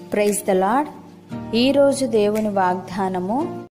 praise the lord ఈరోజు దేవుని వాగ్దానము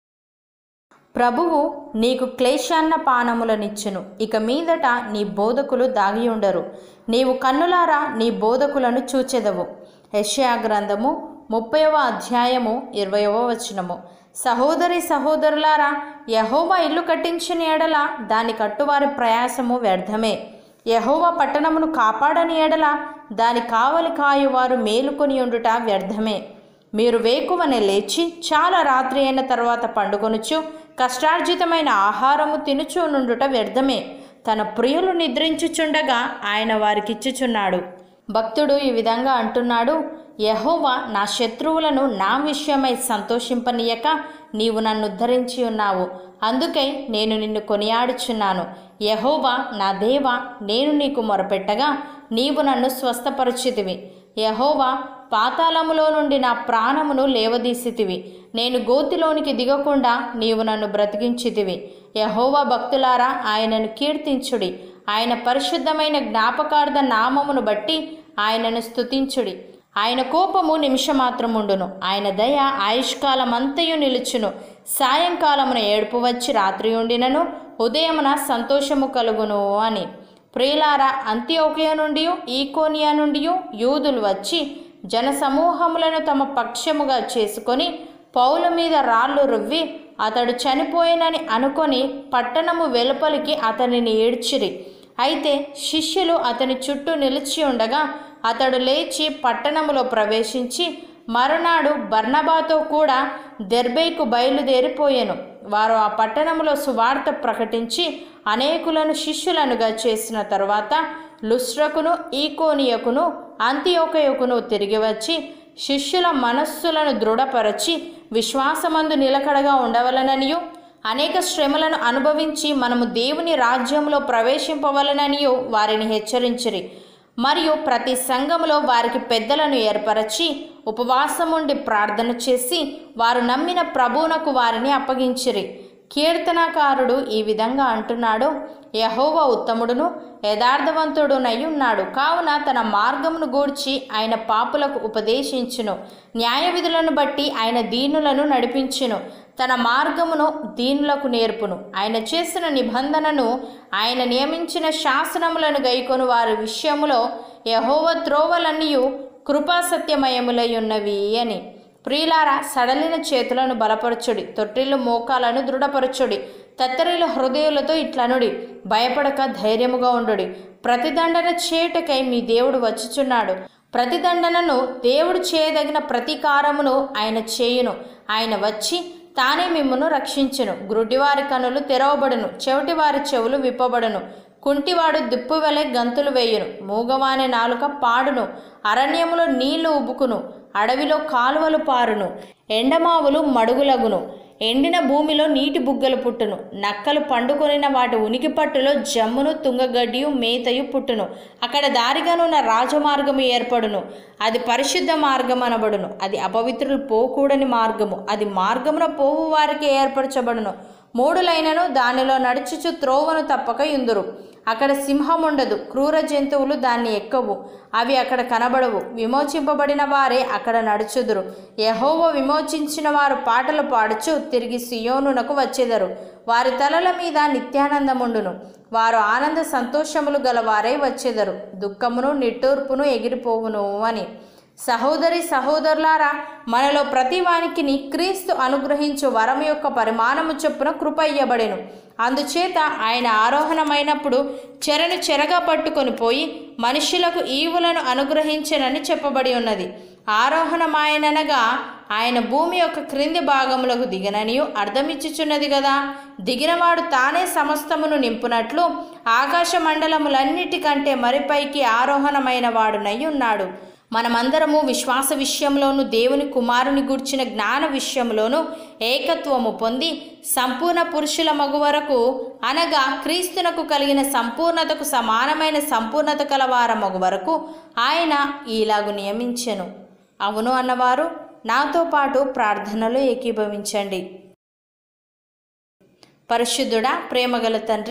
ప్రభువు నీకు క్లేశాన్న పానములనిచ్చును ఇక మీదట నీ బోధకులు దాగి ఉండరు నీవు కన్నులారా నీ బోధకులను చూచెదవు యెషయా గ్రంథము ముప్పైవ అధ్యాయము ఇరవయవ వచనము సహోదరి సహోదరులారా యహోవా ఇల్లు కట్టించిన ఎడల దాని కట్టువారి ప్రయాసము వ్యర్థమే యహోవా పట్టణమును కాపాడని ఎడల దాని కావలి కాయువారు మేలుకొని ఉండుట వ్యర్థమే మీరు వేకువనే లేచి చాలా రాత్రి అయిన తర్వాత పండుకొనుచు కష్టార్జితమైన ఆహారము తినుచు నుండుట వ్యర్థమే తన ప్రియులు నిద్రించుచుండగా ఆయన వారికిచ్చుచున్నాడు భక్తుడు ఈ విధంగా అంటున్నాడు యహోవా నా శత్రువులను నా విషయమై సంతోషింపనీయక నీవు నన్ను ఉద్ధరించి ఉన్నావు అందుకై నేను నిన్ను కొనియాడుచున్నాను యహోవా నా దేవా నేను నీకు మొరపెట్టగా నీవు నన్ను స్వస్థపరచితివి యహోవా పాతాళములో నుండి నా ప్రాణమును లేవదీసితివి నేను గోతిలోనికి దిగకుండా నీవు నన్ను బ్రతికించితివి యహోవా భక్తులారా ఆయనను కీర్తించుడి ఆయన పరిశుద్ధమైన జ్ఞాపకార్థ నామమును బట్టి ఆయనను స్తుతించుడి ఆయన కోపము నిమిషమాత్రముండును ఆయన దయ ఆయుష్కాలమంతయు నిలుచును సాయంకాలమున ఏడుపు వచ్చి రాత్రి ఉండినను ఉదయమున సంతోషము కలుగును అని ప్రియులారా అంత్యోకయ నుండి ఈకోనియా నుండి యూదులు వచ్చి జనసమూహములను తమ పక్షముగా చేసుకొని పౌల మీద రాళ్ళు రువ్వి అతడు చనిపోయినని అనుకొని పట్టణము వెలుపలికి అతనిని ఏడ్చిరి అయితే శిష్యులు అతని చుట్టూ నిలిచి ఉండగా అతడు లేచి పట్టణములో ప్రవేశించి మరునాడు బర్నబాతో కూడా దెర్బేకు బయలుదేరిపోయెను వారు ఆ పట్టణములో సువార్త ప్రకటించి అనేకులను శిష్యులనుగా చేసిన తరువాత లుస్ట్రకును ఈకోనియకును అంత్యోకయకును తిరిగి వచ్చి శిష్యుల మనస్సులను దృఢపరచి విశ్వాసమందు నిలకడగా ఉండవలననియు అనేక శ్రమలను అనుభవించి మనము దేవుని రాజ్యంలో ప్రవేశింపవలననియు వారిని హెచ్చరించిరి మరియు ప్రతి సంఘములో వారికి పెద్దలను ఏర్పరచి ఉపవాసముండి ప్రార్థన చేసి వారు నమ్మిన ప్రభువునకు వారిని అప్పగించిరి కీర్తనకారుడు ఈ విధంగా అంటున్నాడు యహోవ ఉత్తముడును యథార్థవంతుడునై ఉన్నాడు కావున తన మార్గమును గూర్చి ఆయన పాపులకు ఉపదేశించును న్యాయ విధులను బట్టి ఆయన దీనులను నడిపించును తన మార్గమును దీనులకు నేర్పును ఆయన చేసిన నిబంధనను ఆయన నియమించిన శాసనములను గైకొను వారి విషయములో యహోవ త్రోవలన్నీయు కృపాసత్యమయములై ఉన్నవి అని ప్రియులారా సడలిన చేతులను బలపరచుడి తొట్టిల్లు మోకాలను దృఢపరచుడి తత్తరిల హృదయులతో ఇట్లనుడి భయపడక ధైర్యముగా ఉండుడి ప్రతిదండన చేయుటకై మీ దేవుడు వచ్చుచున్నాడు ప్రతిదండనను దేవుడు చేయదగిన ప్రతీకారమును ఆయన చేయును ఆయన వచ్చి తానే మిమ్మును రక్షించును గ్రుడ్డివారి కనులు తెరవబడును చెవిటివారి చెవులు విప్పబడును కుంటివాడు దిప్పు వలె గంతులు వేయును మూగవాని నాలుక పాడును అరణ్యములో నీళ్లు ఉబుకును అడవిలో కాలువలు పారును ఎండమావులు మడుగులగును ఎండిన భూమిలో నీటి బుగ్గలు పుట్టును నక్కలు పండుకొనిన వాటి ఉనికి పట్టులో జమ్మును తుంగగడ్డియు మేతయు పుట్టును అక్కడ దారిగానున్న రాజమార్గము ఏర్పడును అది పరిశుద్ధ మార్గం అనబడును అది అపవిత్రులు పోకూడని మార్గము అది మార్గమున పోవు వారికి ఏర్పరచబడును మూడులైనను దానిలో నడుచుచు త్రోవను తప్పక ఇందురు అక్కడ సింహం ఉండదు క్రూర జంతువులు దాన్ని ఎక్కవు అవి అక్కడ కనబడవు విమోచింపబడిన వారే అక్కడ నడుచుదురు యహోవో విమోచించిన వారు పాటలు పాడుచు తిరిగి సియోనునకు వచ్చేదరు వారి తలల మీద నిత్యానందముండును వారు ఆనంద సంతోషములు గలవారై వచ్చేదరు దుఃఖమును నిట్టూర్పును ఎగిరిపోవును అని సహోదరి సహోదరులారా మనలో ప్రతి వానికిని క్రీస్తు అనుగ్రహించు వరం యొక్క పరిమాణము చొప్పున కృప ఇయ్యబడెను అందుచేత ఆయన ఆరోహణమైనప్పుడు చెరను చెరగా పట్టుకొని పోయి మనుష్యులకు ఈవులను అనుగ్రహించనని చెప్పబడి ఉన్నది ఆరోహణమాయననగా ఆయన భూమి యొక్క క్రింది భాగములకు దిగననియు అర్థమిచ్చుచున్నది కదా దిగినవాడు తానే సమస్తమును నింపునట్లు ఆకాశ మండలములన్నిటికంటే మరిపైకి ఆరోహణమైన వాడునై ఉన్నాడు మనమందరము విశ్వాస విషయంలోను దేవుని కుమారుని గూర్చిన జ్ఞాన విషయంలోను ఏకత్వము పొంది సంపూర్ణ పురుషుల మగు వరకు అనగా క్రీస్తునకు కలిగిన సంపూర్ణతకు సమానమైన సంపూర్ణత కలవార మగు వరకు ఆయన ఈలాగు నియమించెను అవును అన్నవారు నాతో పాటు ప్రార్థనలో ఏకీభవించండి పరిశుద్ధుడా ప్రేమగల తండ్రి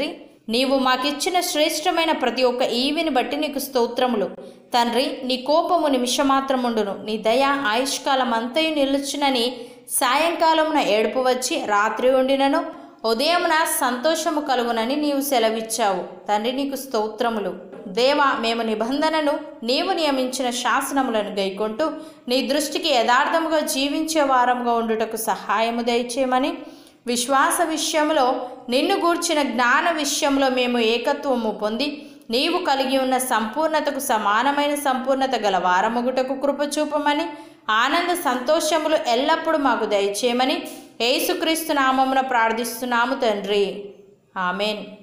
నీవు మాకిచ్చిన శ్రేష్టమైన ప్రతి ఒక్క ఈవిని బట్టి నీకు స్తోత్రములు తండ్రి నీ కోపము నిమిషమాత్రముండును నీ దయ ఆయుష్కాలం అంతయు నిలుచునని సాయంకాలమున ఏడుపు వచ్చి రాత్రి ఉండినను ఉదయమున సంతోషము కలుగునని నీవు సెలవిచ్చావు తండ్రి నీకు స్తోత్రములు దేవా మేము నిబంధనను నీవు నియమించిన శాసనములను గైకొంటూ నీ దృష్టికి యథార్థముగా జీవించే వారముగా ఉండుటకు సహాయము దయచేయమని విశ్వాస విషయంలో నిన్ను గూర్చిన జ్ఞాన విషయంలో మేము ఏకత్వము పొంది నీవు కలిగి ఉన్న సంపూర్ణతకు సమానమైన సంపూర్ణత గల వారముగుటకు కృప చూపమని ఆనంద సంతోషములు ఎల్లప్పుడూ మాకు దయచేయమని యేసుక్రీస్తు నామమున ప్రార్థిస్తున్నాము తండ్రి ఆమెన్